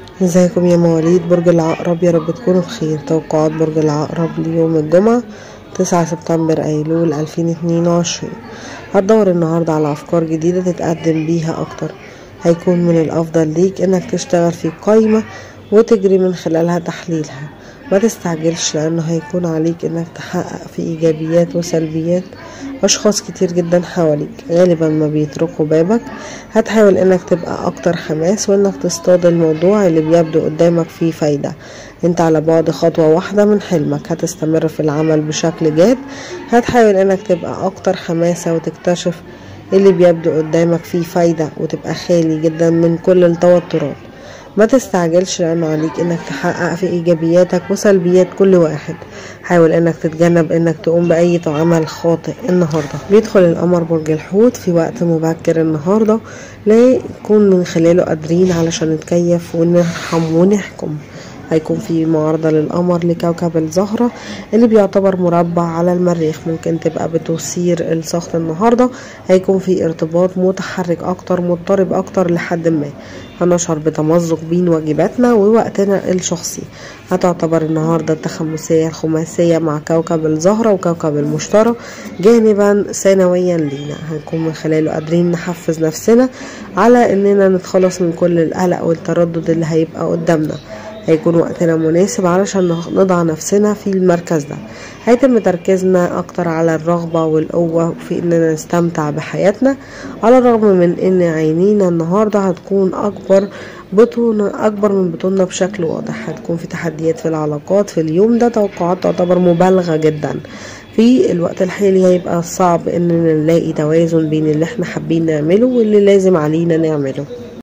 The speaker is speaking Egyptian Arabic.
ازيكم يا مواليد برج العقرب يا رب تكونوا بخير توقعات برج العقرب ليوم الجمعة تسعة سبتمبر أيلول ألفين اتنين وعشرين هتدور النهاردة على أفكار جديدة تتقدم بيها أكتر هيكون من الأفضل ليك إنك تشتغل في قايمة وتجري من خلالها تحليلها ما تستعجلش لأنه هيكون عليك إنك تحقق في إيجابيات وسلبيات أشخاص كتير جدا حواليك غالبا ما بيتركوا بابك هتحاول إنك تبقى أكتر حماس وإنك تصطاد الموضوع اللي بيبدو قدامك فيه فايدة انت على بعد خطوة واحدة من حلمك هتستمر في العمل بشكل جاد هتحاول إنك تبقى أكتر حماسة وتكتشف اللي بيبدو قدامك فيه فايدة وتبقى خالي جدا من كل التوترات ما تستعجلش لأنه عليك انك تحقق في ايجابياتك وسلبيات كل واحد حاول انك تتجنب انك تقوم باي عمل خاطئ النهاردة بيدخل القمر برج الحوت في وقت مبكر النهاردة ليكون من خلاله قادرين علشان نتكيف ونرحم ونحكم هيكون في معارضة للقمر لكوكب الزهرة اللي بيعتبر مربع على المريخ ممكن تبقى بتثير السخط النهاردة هيكون في ارتباط متحرك اكتر مضطرب اكتر لحد ما هنشعر بتمزق بين واجباتنا ووقتنا الشخصي هتعتبر النهاردة التخمسية الخماسية مع كوكب الزهرة وكوكب المشتري جانبا ثانويا لينا هنكون من خلاله قادرين نحفز نفسنا على اننا نتخلص من كل القلق والتردد اللي هيبقى قدامنا هيكون وقتنا مناسب علشان نضع نفسنا في المركز ده هيتم تركيزنا اكتر على الرغبة والقوة في اننا نستمتع بحياتنا على الرغم من ان عينينا النهاردة هتكون اكبر بطون اكبر من بطوننا بشكل واضح هتكون في تحديات في العلاقات في اليوم ده توقعات تعتبر مبالغة جدا في الوقت الحالي هيبقى صعب اننا نلاقي توازن بين اللي احنا حابين نعمله واللي لازم علينا نعمله